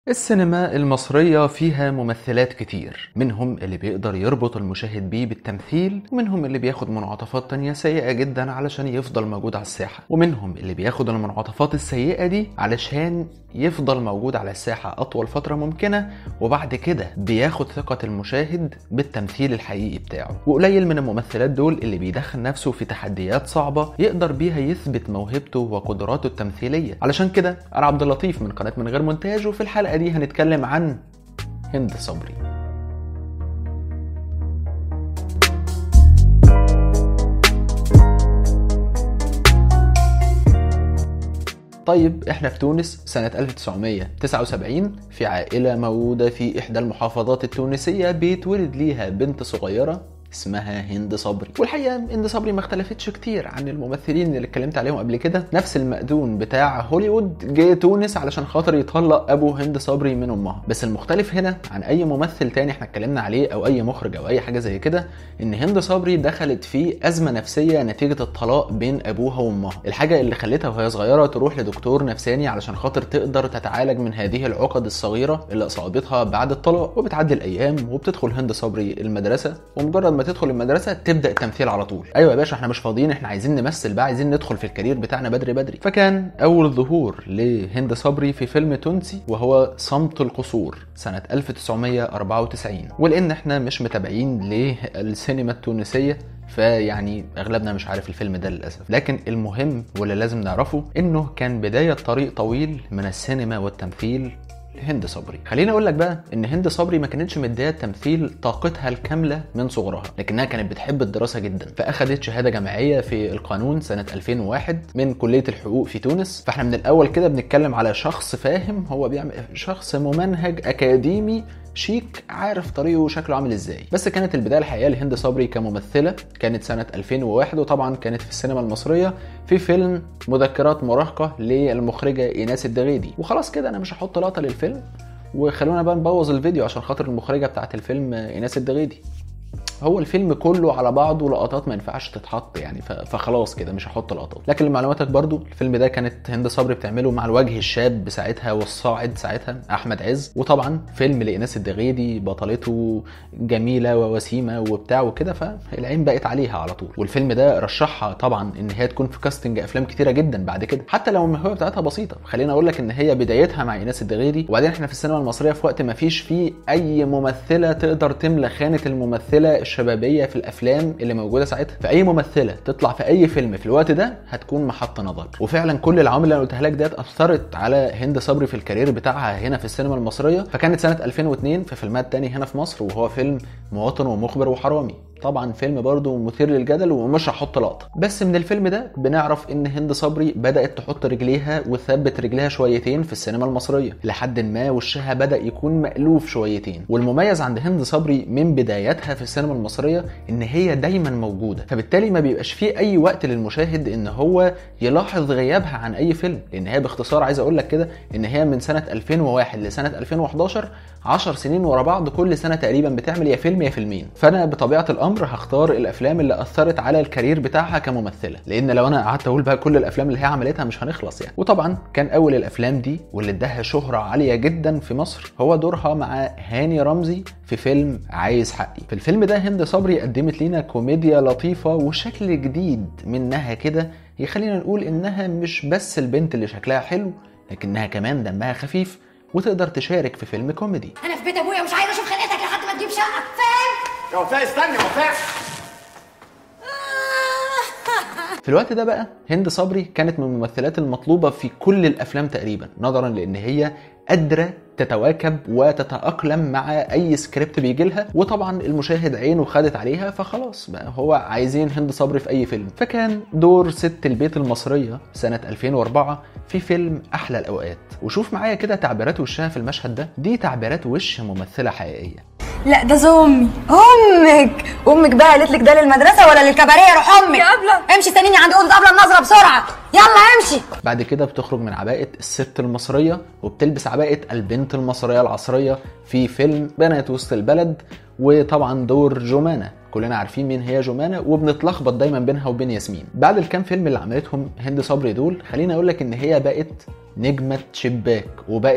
السينما المصرية فيها ممثلات كتير منهم اللي بيقدر يربط المشاهد بيه بالتمثيل ومنهم اللي بياخد منعطفات تانية سيئة جدا علشان يفضل موجود على الساحة ومنهم اللي بياخد المنعطفات السيئة دي علشان يفضل موجود على الساحة أطول فترة ممكنة وبعد كده بياخد ثقة المشاهد بالتمثيل الحقيقي بتاعه وقليل من الممثلات دول اللي بيدخل نفسه في تحديات صعبة يقدر بيها يثبت موهبته وقدراته التمثيلية علشان كده أنا عبد اللطيف من قناة من غير مونتاج وفي الحلقة دي هنتكلم عن هند صبري طيب احنا في تونس سنة 1979 في عائلة موجودة في إحدى المحافظات التونسية بيتولد ليها بنت صغيرة اسمها هند صبري والحقيقه هند صبري ما اختلفتش كتير عن الممثلين اللي اتكلمت عليهم قبل كده نفس المأذون بتاع هوليوود جه تونس علشان خاطر يطلق ابو هند صبري من امها بس المختلف هنا عن اي ممثل تاني احنا اتكلمنا عليه او اي مخرج او اي حاجه زي كده ان هند صبري دخلت في ازمه نفسيه نتيجه الطلاق بين ابوها وامها الحاجه اللي خلتها وهي صغيره تروح لدكتور نفساني علشان خاطر تقدر تتعالج من هذه العقد الصغيره اللي اصابتها بعد الطلاق وبتعدي الايام وبتدخل هند صبري المدرسه ومجرد ما تدخل المدرسه تبدا التمثيل على طول ايوه يا باشا احنا مش فاضيين احنا عايزين نمثل بقى عايزين ندخل في الكارير بتاعنا بدري بدري فكان اول ظهور لهند صبري في فيلم تونسي وهو صمت القصور سنه 1994 ولان احنا مش متابعين للسينما التونسيه فيعني اغلبنا مش عارف الفيلم ده للاسف لكن المهم واللي لازم نعرفه انه كان بدايه طريق طويل من السينما والتمثيل هند صبري خليني اقول لك بقى ان هند صبري ما كانتش مديه التمثيل طاقتها الكامله من صغرها لكنها كانت بتحب الدراسه جدا فاخذت شهاده جامعيه في القانون سنه 2001 من كليه الحقوق في تونس فاحنا من الاول كده بنتكلم على شخص فاهم هو بيعمل شخص ممنهج اكاديمي شيك عارف طريقه وشكله عامل ازاي بس كانت البدايه الحقيقيه لهند صبري كممثله كانت سنه 2001 وطبعا كانت في السينما المصريه في فيلم مذكرات مراهقه للمخرجه ايناس الدغيدي وخلاص كده انا مش هحط لقطه للفيلم وخلونا بقى نبوظ الفيديو عشان خاطر المخرجه بتاعت الفيلم ايناس الدغيدي هو الفيلم كله على بعضه لقطات ما ينفعش تتحط يعني فخلاص كده مش هحط لقطات لكن لمعلوماتك برضو الفيلم ده كانت هند صبري بتعمله مع الوجه الشاب ساعتها والصاعد ساعتها احمد عز وطبعا فيلم لايناس الدغيدي بطلته جميله ووسيمه وبتاع وكده فالعين بقت عليها على طول والفيلم ده رشحها طبعا ان هي تكون في كاستنج افلام كتيره جدا بعد كده حتى لو الموهبه بتاعتها بسيطه خليني اقول لك ان هي بدايتها مع ايناس الدغيدي وبعدين احنا في السينما المصريه في وقت ما فيش فيه اي ممثله تقدر تملى خانه الممثله الشبابيه في الافلام اللي موجوده ساعتها فاي ممثله تطلع في اي فيلم في الوقت ده هتكون محط نظر وفعلا كل العوامل اللي انا قلتها لك ديت اثرت على هند صبري في الكارير بتاعها هنا في السينما المصريه فكانت سنه 2002 في فيلمات تاني هنا في مصر وهو فيلم مواطن ومخبر وحرامي طبعا فيلم برضه مثير للجدل ومش هحط لقطه بس من الفيلم ده بنعرف ان هند صبري بدات تحط رجليها وتثبت رجليها شويتين في السينما المصريه لحد ما وشها بدا يكون مألوف شويتين والمميز عند هند صبري من بداياتها في السينما المصريه ان هي دايما موجوده فبالتالي ما بيبقاش فيه اي وقت للمشاهد ان هو يلاحظ غيابها عن اي فيلم لان هي باختصار عايز اقول لك كده ان هي من سنه 2001 لسنه 2011 10 سنين ورا بعض كل سنه تقريبا بتعمل يا فيلم يا فيلمين فانا بطبيعه الامر هختار الافلام اللي اثرت على الكارير بتاعها كممثله لان لو انا قعدت اقول بقى كل الافلام اللي هي عملتها مش هنخلص يعني وطبعا كان اول الافلام دي واللي اداها شهره عاليه جدا في مصر هو دورها مع هاني رمزي في فيلم عايز حقي في الفيلم ده هند صبري قدمت لنا كوميديا لطيفه وشكل جديد منها كده يخلينا نقول انها مش بس البنت اللي شكلها حلو لكنها كمان دمها خفيف وتقدر تشارك في فيلم كوميدي انا في بيت ابويا مش عايزه اشوف خلقتك لحد ما تجيب شقه فاهم يا وفاء استني يا وفاء في الوقت ده بقى هند صبري كانت من الممثلات المطلوبة في كل الأفلام تقريبا نظرا لأن هي قادرة تتواكب وتتأقلم مع أي سكريبت بيجي لها وطبعا المشاهد عينه خدت عليها فخلاص بقى هو عايزين هند صبري في أي فيلم فكان دور ست البيت المصرية سنة 2004 في فيلم أحلى الأوقات وشوف معايا كده تعبيرات وشها في المشهد ده دي تعبيرات وش ممثلة حقيقية لا ده زي امي امك امك بقى قالت لك ده للمدرسه ولا للكباريه روح امك يا أبلة. امشي استنيني عند اوضه ابله النظره بسرعه يلا امشي بعد كده بتخرج من عباءة الست المصرية وبتلبس عباءة البنت المصرية العصرية في فيلم بنات وسط البلد وطبعا دور جمانة كلنا عارفين مين هي جمانة وبنتلخبط دايما بينها وبين ياسمين بعد الكام فيلم اللي عملتهم هند صبري دول خليني اقول لك ان هي بقت نجمة شباك وبقت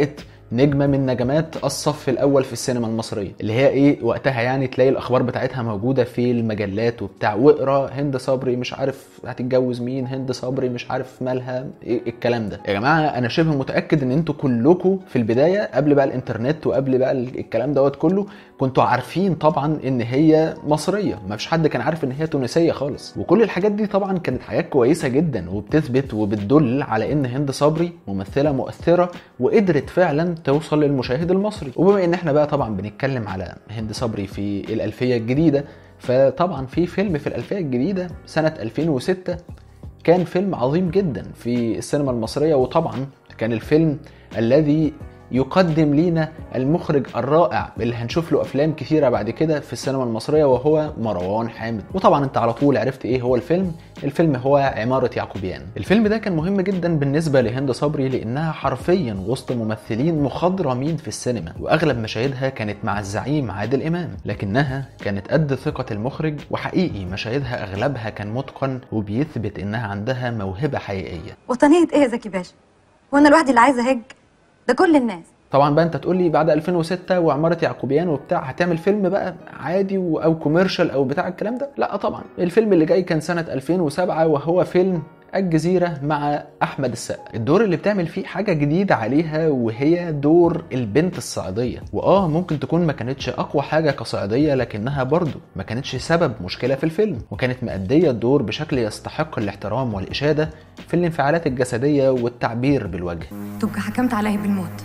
نجمه من نجمات الصف الاول في السينما المصريه اللي هي ايه وقتها يعني تلاقي الاخبار بتاعتها موجوده في المجلات وبتاع واقرا هند صبري مش عارف هتتجوز مين هند صبري مش عارف مالها إيه الكلام ده يا جماعه انا شبه متاكد ان انتوا كلكم في البدايه قبل بقى الانترنت وقبل بقى الكلام دوت كله كنتوا عارفين طبعا ان هي مصريه ما فيش حد كان عارف ان هي تونسيه خالص وكل الحاجات دي طبعا كانت حاجات كويسه جدا وبتثبت وبتدل على ان هند صبري ممثله مؤثره وقدرت فعلا توصل للمشاهد المصري وبما ان احنا بقى طبعا بنتكلم على هند صبري في الالفيه الجديده فطبعا في فيلم في الالفيه الجديده سنه 2006 كان فيلم عظيم جدا في السينما المصريه وطبعا كان الفيلم الذي يقدم لينا المخرج الرائع اللي هنشوف له افلام كثيره بعد كده في السينما المصريه وهو مروان حامد وطبعا انت على طول عرفت ايه هو الفيلم الفيلم هو عماره يعقوبيان الفيلم ده كان مهم جدا بالنسبه لهند صبري لانها حرفيا وسط ممثلين مخضرمين في السينما واغلب مشاهدها كانت مع الزعيم عادل امام لكنها كانت قد ثقه المخرج وحقيقي مشاهدها اغلبها كان متقن وبيثبت انها عندها موهبه حقيقيه وطنية ايه يا زكي باشا وانا لوحدي اللي عايزه اهج ده كل الناس طبعا بقى انت تقول لي بعد 2006 وعماره يعقوبيان وبتاع هتعمل فيلم بقى عادي و- او كوميرشال او بتاع الكلام ده لا طبعا الفيلم اللي جاي كان سنه 2007 وهو فيلم الجزيرة مع أحمد السقا الدور اللي بتعمل فيه حاجة جديدة عليها وهي دور البنت الصعيدية وآه ممكن تكون ما كانتش أقوى حاجة كصعيدية لكنها برضو ما كانتش سبب مشكلة في الفيلم وكانت مأدية الدور بشكل يستحق الاحترام والإشادة في الانفعالات الجسدية والتعبير بالوجه تبقى حكمت عليه بالموت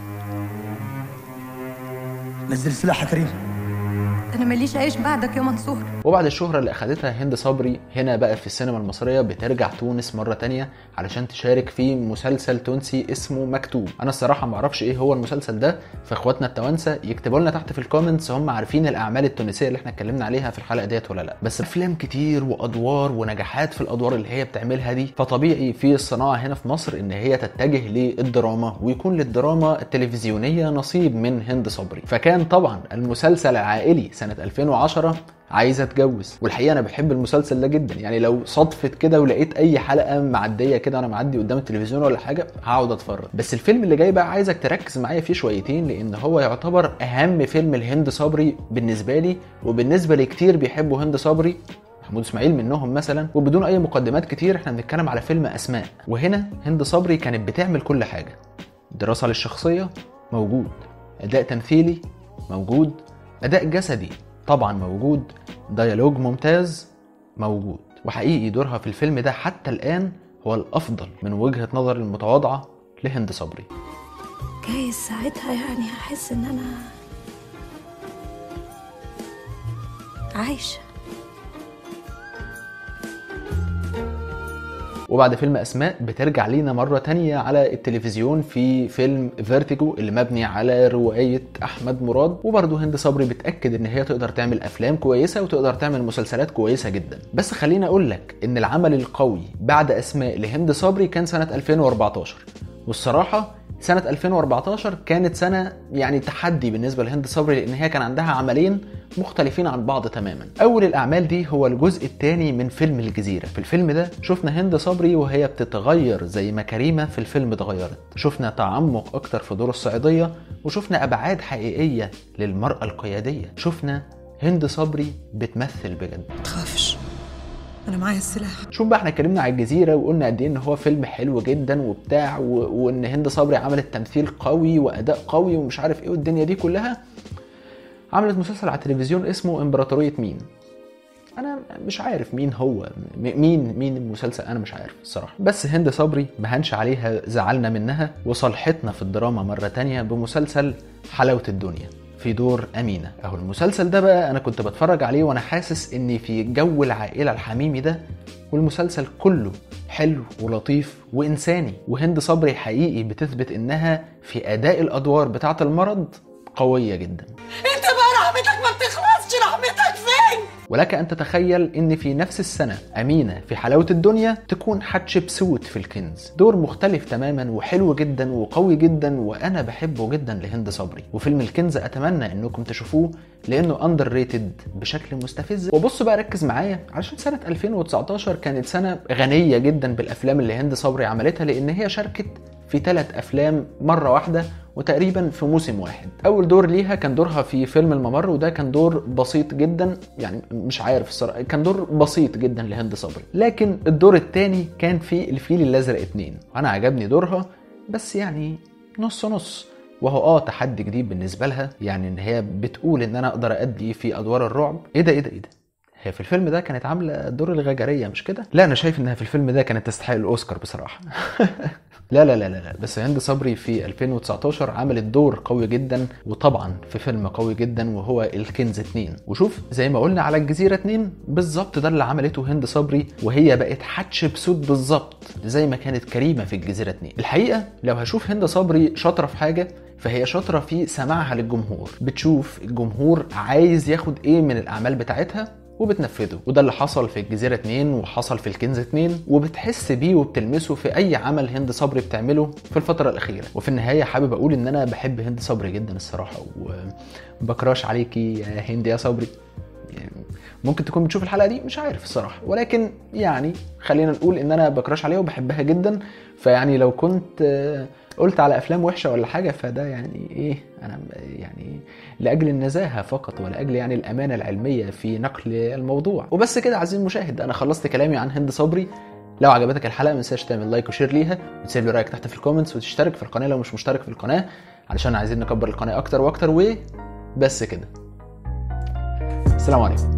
نزل السلاح يا كريم انا ماليش عيش بعدك يا منصور وبعد الشهرة اللي أخدتها هند صبري هنا بقى في السينما المصرية بترجع تونس مرة تانية علشان تشارك في مسلسل تونسي اسمه مكتوب أنا الصراحة معرفش إيه هو المسلسل ده فإخواتنا التوانسة يكتبوا لنا تحت في الكومنتس هم عارفين الأعمال التونسية اللي إحنا اتكلمنا عليها في الحلقة ديت ولا لأ بس أفلام كتير وأدوار ونجاحات في الأدوار اللي هي بتعملها دي فطبيعي في الصناعة هنا في مصر إن هي تتجه للدراما ويكون للدراما التلفزيونية نصيب من هند صبري فكان طبعا المسلسل العائلي سنة 2010 عايزه اتجوز والحقيقه انا بحب المسلسل ده جدا يعني لو صدفت كده ولقيت اي حلقه معديه كده وانا معدي قدام التلفزيون ولا حاجه هقعد اتفرج بس الفيلم اللي جاي بقى عايزك تركز معايا فيه شويتين لان هو يعتبر اهم فيلم لهند صبري بالنسبه لي وبالنسبه لكتير بيحبوا هند صبري محمود اسماعيل منهم مثلا وبدون اي مقدمات كتير احنا بنتكلم على فيلم اسماء وهنا هند صبري كانت بتعمل كل حاجه دراسه للشخصيه موجود اداء تمثيلي موجود اداء جسدي طبعا موجود ديالوج ممتاز موجود وحقيقي دورها في الفيلم ده حتى الان هو الافضل من وجهه نظر المتواضعه لهند صبري جايز ساعتها يعني هحس ان انا عايشه وبعد فيلم اسماء بترجع لينا مره تانية على التلفزيون في فيلم فيرتيجو اللي مبني على روايه احمد مراد وبرضه هند صبري بتاكد ان هي تقدر تعمل افلام كويسه وتقدر تعمل مسلسلات كويسه جدا بس خليني اقول لك ان العمل القوي بعد اسماء لهند صبري كان سنه 2014 والصراحه سنة 2014 كانت سنة يعني تحدي بالنسبة لهند صبري لأن هي كان عندها عملين مختلفين عن بعض تماما. أول الأعمال دي هو الجزء الثاني من فيلم الجزيرة. في الفيلم ده شفنا هند صبري وهي بتتغير زي ما كريمة في الفيلم اتغيرت. شفنا تعمق أكتر في دور الصعيدية وشفنا أبعاد حقيقية للمرأة القيادية. شفنا هند صبري بتمثل بجد. تخافش انا معايا السلاح شوف بقى احنا اتكلمنا على الجزيره وقلنا قد ايه ان هو فيلم حلو جدا وبتاع و... وان هند صبري عملت تمثيل قوي واداء قوي ومش عارف ايه والدنيا دي كلها عملت مسلسل على التلفزيون اسمه امبراطوريه مين انا مش عارف مين هو م- مين مين المسلسل انا مش عارف الصراحه بس هند صبري ما هنش عليها زعلنا منها وصلحتنا في الدراما مره تانية بمسلسل حلاوه الدنيا في دور أمينة أهو المسلسل ده بقى أنا كنت بتفرج عليه وأنا حاسس إني في جو العائلة الحميمي ده والمسلسل كله حلو ولطيف وإنساني وهند صبري حقيقي بتثبت إنها في أداء الأدوار بتاعة المرض قوية جدا انت بقى رحمتك ما بتخلصش رحمتك فين ولك أن تتخيل إن في نفس السنة أمينة في حلاوة الدنيا تكون حتشبسوت في الكنز دور مختلف تماما وحلو جدا وقوي جدا وأنا بحبه جدا لهند صبري وفيلم الكنز أتمنى إنكم تشوفوه لأنه أندر ريتد بشكل مستفز وبص بقى ركز معايا علشان سنة 2019 كانت سنة غنية جدا بالأفلام اللي هند صبري عملتها لأن هي شاركت في ثلاث افلام مره واحده وتقريبا في موسم واحد اول دور ليها كان دورها في فيلم الممر وده كان دور بسيط جدا يعني مش عارف الصراحه كان دور بسيط جدا لهند صبري لكن الدور الثاني كان في الفيل الازرق اتنين وانا عجبني دورها بس يعني نص نص وهو اه تحدي جديد بالنسبه لها يعني ان هي بتقول ان انا اقدر ادي في ادوار الرعب ايه ده ايه ده ايه ده هي في الفيلم ده كانت عامله دور الغجريه مش كده لا انا شايف انها في الفيلم ده كانت تستحق الاوسكار بصراحه لا لا لا لا لا بس هند صبري في 2019 عملت دور قوي جدا وطبعا في فيلم قوي جدا وهو الكنز 2 وشوف زي ما قلنا على الجزيره 2 بالظبط ده اللي عملته هند صبري وهي بقت حتشبسوت بالظبط زي ما كانت كريمه في الجزيره 2 الحقيقه لو هشوف هند صبري شاطره في حاجه فهي شاطره في سماعها للجمهور بتشوف الجمهور عايز ياخد ايه من الاعمال بتاعتها وبتنفذه وده اللي حصل في الجزيرة 2 وحصل في الكنز 2 وبتحس بيه وبتلمسه في أي عمل هند صبري بتعمله في الفترة الأخيرة وفي النهاية حابب أقول إن أنا بحب هند صبري جدا الصراحة وبكراش عليكي يا هند يا صبري يعني ممكن تكون بتشوف الحلقة دي مش عارف الصراحة ولكن يعني خلينا نقول إن أنا بكراش عليها وبحبها جدا فيعني لو كنت آه، قلت على افلام وحشه ولا حاجه فده يعني ايه انا يعني لاجل النزاهه فقط ولاجل يعني الامانه العلميه في نقل الموضوع وبس كده عزيزي المشاهد انا خلصت كلامي عن هند صبري لو عجبتك الحلقه ما تنساش تعمل لايك وشير ليها وتسيب لي رايك تحت في الكومنتس وتشترك في القناه لو مش مشترك في القناه علشان عايزين نكبر القناه اكتر واكتر وبس كده السلام عليكم